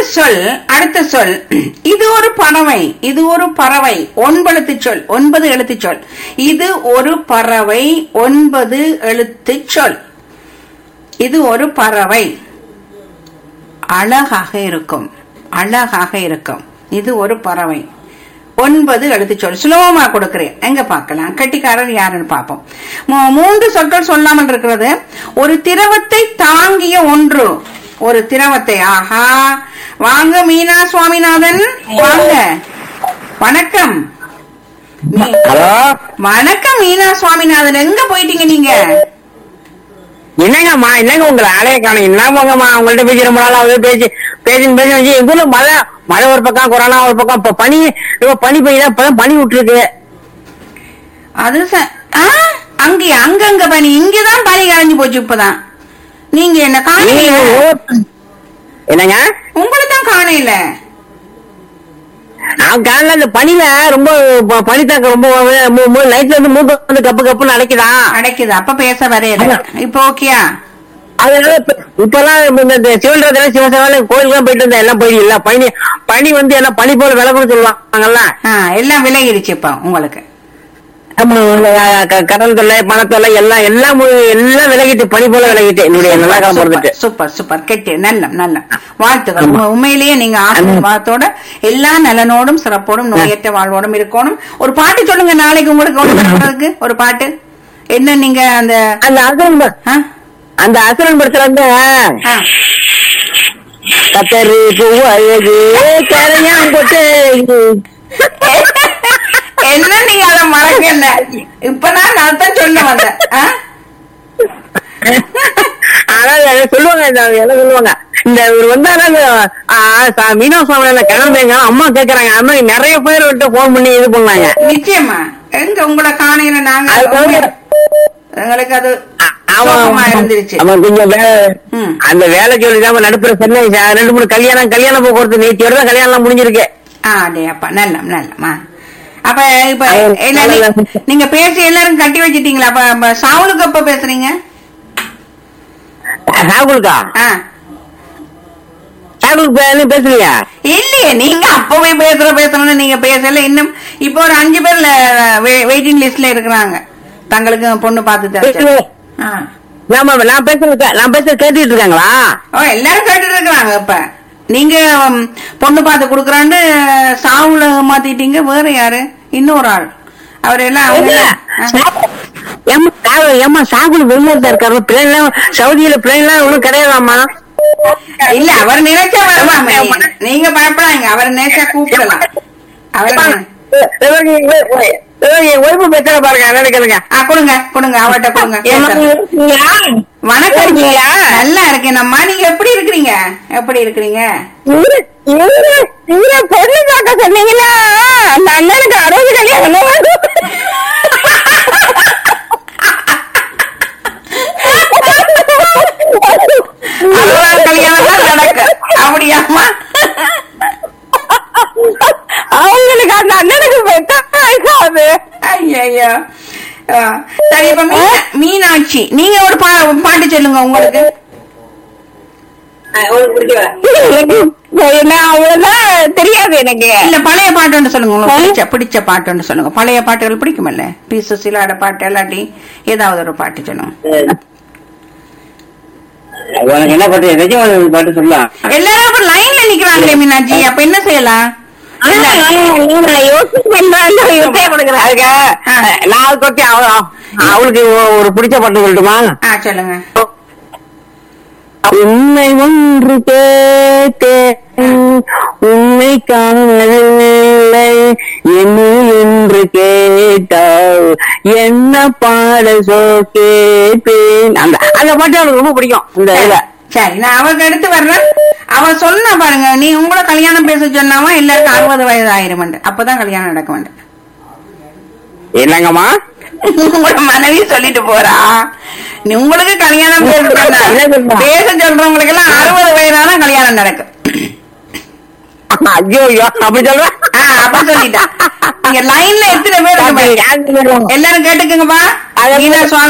சொல் அடுத்த சொல் இது ஒரு பறவை இது ஒரு பறவை ஒன்பது சொல் ஒன்பது எழுத்து சொல் இது ஒரு பறவை ஒன்பது எழுத்து சொல் இது ஒரு பறவை அழகாக இருக்கும் அழகாக இருக்கும் இது ஒரு பறவை ஒன்பது எழுத்து சொல் சுலபமா கொடுக்கிறேன் எங்க பார்க்கலாம் கட்டிக்காரர் யாருன்னு பார்ப்போம் மூ- மூன்று சொற்கள் சொல்லாமல் இருக்கிறது ஒரு திரவத்தை தாங்கிய ஒன்று ஒரு திரவத்தை ஆஹா வாங்க மீனா சுவாமிநாதன் வாங்க வணக்கம் மீ- ஹலோ வணக்கம் மீனா சுவாமிநாதன் எங்க போயிட்டீங்க நீங்க என்னங்கம்மா என்னங்க உங்களை ஆளைய காணும் என்ன போங்கம்மா உங்கள்ட்ட பேசி ரொம்ப நாள் ஆகுது பேசி பேசி பேசி வச்சு எங்க ஊர்ல மழை மழை ஒரு பக்கம் கொரோனா ஒரு பக்கம் இப்ப பனி இப்ப பனி பெய்யுதா இப்பதான் பனி விட்டுருக்கு அது ச- ஆ, அங்கேயா அங்கங்க பனி இங்கதான் பனி கரைஞ்சு போச்சு இப்பதான் நீங்க என்ன காணையில நீங்க- என்னங்க உங்களை தான் காணையில நான் காலைல இந்த பனில ரொம்ப ப- பனி தாக்கம் ரொம்ப நைட்ல இருந்து மூட்டு வந்து கப்பு கப்புன்னு அடைக்குதான் அடைக்குது அப்ப பேச வரையல இப்ப ஓகேயா அதனால இப்ப- இப்பெல்லாம் இந்த- இந்த சிவன்றதுல சிவசேவால கோயிலுக்கு போயிட்டு இருந்தேன் எல்லாம் போயிடு இல்ல பனி பனி வந்து என்ன பனி போல விளக்குன்னு சொல்லுவாங்கல்ல ஆ, எல்லாம் விலகிடுச்சு இப்ப உங்களுக்கு ஆமா, க- க- கடன் தொல்லை பணத்தொல்லை எல்லாம் எல்லாம் மு- எல்லாம் விலகிட்டு பனி போல விலகிட்டு என்னுடைய நல்லா காலம் சூப்பர், பிறந்துட்டு சூப்பர் சூப்பர் கெட்டு நல்ல நல்ல வாழ்த்துக்கள் உங்க- உண்மையிலேயே நீங்க ஆசீர்வாதத்தோட எல்லா நலனோடும் சிறப்போடும் நோயற்ற வாழ்வோடும் இருக்கணும் ஒரு பாட்டு சொல்லுங்க நாளைக்கு உங்களுக்கு ஒண்ணு பண்றதுக்கு ஒரு பாட்டு என்ன நீங்க அந்த அந்த அசுரன் ப- ஆ? அந்த அசுரன் படத்துல வந்து ஆ. கத்தரி பூ அழகு கரையான் கொட்டு என்ன நீங்க அதை மறக்கல இப்ப நான் அர்த்தம் சொல்ல வந்தேன் ஆ? அதாவது அதை சொல்லுவாங்க இந்த என்ன சொல்லுவாங்க இந்த இவர் வந்து அதாவது ஆ, சா- மீனா சுவாமி கிளம்புங்க அம்மா கேக்குறாங்க அது மாதிரி நிறைய பேர் விட்டு போன் பண்ணி இது பண்ணாங்க நிச்சயமா எங்க உங்களை காணையில நாங்க அது வந்து- எங்களுக்கு அது அ- அவன் சோகமா இருந்துருச்சு அவன் கொஞ்சம் வே- ம். அந்த வேலை சொல்லிதான் நடுப்புற சென்னை ச- ரெண்டு மூணு கல்யாணம் கல்யாணம் போக்குவரத்து நேற்று தான் கல்யாணம் எல்லாம் முடிஞ்சிருக்கு ஆ டே அப்பா நல்ல நல்ல அப்ப இப்ப அவன் என்ன நீ- நல்ல- நீங்க பேசி எல்லாரும் கட்டி வச்சிட்டீங்களா அப்ப அப்ப சாவுலுக்கு எப்ப பேசுறீங்க ராகுலுக்கா ஆ ராகுலுக்கு பே- நீ பேசுறியா இல்லையே நீங்க அப்பவே பேசுற பேசுறோம்னு நீங்க பேசல இன்னும் இப்போ ஒரு அஞ்சு பேர்ல வெயிட்டிங் லிஸ்ட்ல இருக்கிறாங்க தங்களுக்கு பொண்ணு பார்த்து தரச்சு ஆ. ஆமா நான் பேசுறது நான் பேசுறது கேட்டுட்டு இருக்காங்களா ஓ எல்லாரும் கேட்டுட்டு இருக்கிறாங்க இப்ப நீங்க ம், பொண்ணு பார்த்து குடுக்கறான்னு சாவுல மாத்திட்டீங்க வேற யாரு இன்னொரு ஆள் அவர் எல்லாம் அவங்க எல்லாம், ஆ. ஏமா சாகு- ஏமா சாகுல வெளிநாட்டுல இருக்காரு பிளேன் எல்லாம் சவுதியில பிளேன் எல்லாம் ஒண்ணும் கிடையாதாம்மா இல்ல அவர் நினைச்சா வரலாமே நீங்க பயப்படாங்க அவர் நினைச்சா கூப்பிடலாம் அவர் ஒய்ஃபு பேசுற பாருங்க நினைக்கிறேங்க ஆ கொடுங்க கொடுங்க அவர்கிட்ட கொடுங்க பேசுறேன். வணக்கம் இருக்கீங்களா? நல்லா இருக்கேன் அம்மா நீங்க எப்படி இருக்கிறீங்க எப்படி இருக்கிறீங்க பொண்ணு பார்க்க சொன்னீங்கன்னா அந்த அண்ணனுக்கு அறுபது கல்யாணம் அறுபதாம் கல்யாணம் தான் நடக்கு அப்படியாம்மா அவங்களுக்கு அந்த அண்ணனுக்கு பெத்த வயசாகுது ஐயோ சரி இப்ப மீனா- மீனாட்சி நீங்க ஒரு பா- பாட்டு சொல்லுங்க உங்களுக்கு என்ன அவ்வளவுதான் தெரியாது எனக்கு இல்ல பழைய பாட்டு ஒன்று சொல்லுங்க உங்களுக்கு பிடிச்ச பிடிச்ச பாட்டு ஒன்று சொல்லுங்க பழைய பாட்டுகள் பிடிக்குமல்ல பி சுசிலாட பாட்டு இல்லாட்டி ஏதாவது ஒரு பாட்டு சொல்லுங்க உனக்கு என்ன பாட்டு நிஜமான பாட்டு சொல்லலாம் எல்லாரும் அப்ப லைன்ல நிக்கிறாங்களே மீனாட்சி அப்ப என்ன செய்யலாம் இல்ல. நான் கொட்டி அவ- அவளுக்கு ஒ- ஒரு பிடிச்ச பாட்டு சொல்லட்டுமா ஆ சொல்லுங்க உண்மை ஒன்று கேட்டேன் உண்மை காணவில்லை என்ன என்று கேட்டால் என்ன பாட சோ கேட்பேன் அந்த அந்த பாட்டு அவனுக்கு ரொம்ப பிடிக்கும் இந்த இதுல சரி நான் அவருக்கு அடுத்து வர்றேன் அவ சொன்னா பாருங்க நீ உங்கள கல்யாணம் பேச சொன்னாவா எல்லாருக்கும் அறுபது வயது ஆயிரம் அப்பதான் கல்யாணம் நடக்க வேண்டும் என்னங்கம்மா உங்களோட மனைவி சொல்லிட்டு போறா நீ உங்களுக்கு கல்யாணம் பேச சொன்னா என்ன சொல்றா? பேச சொல்றவங்களுக்கு எல்லாம் அறுபது வயதாதான் கல்யாணம் நடக்கும் ஐயோ ஐயோ அப்படி சொல்றேன் ஆ, அப்ப சொல்லிட்டா நீங்க லைன்ல எத்தனை பேர் இருக்கு பாருங்க. எல்லாரும் கேட்டுக்குங்கப்பா அதை- மீனா சுவாமி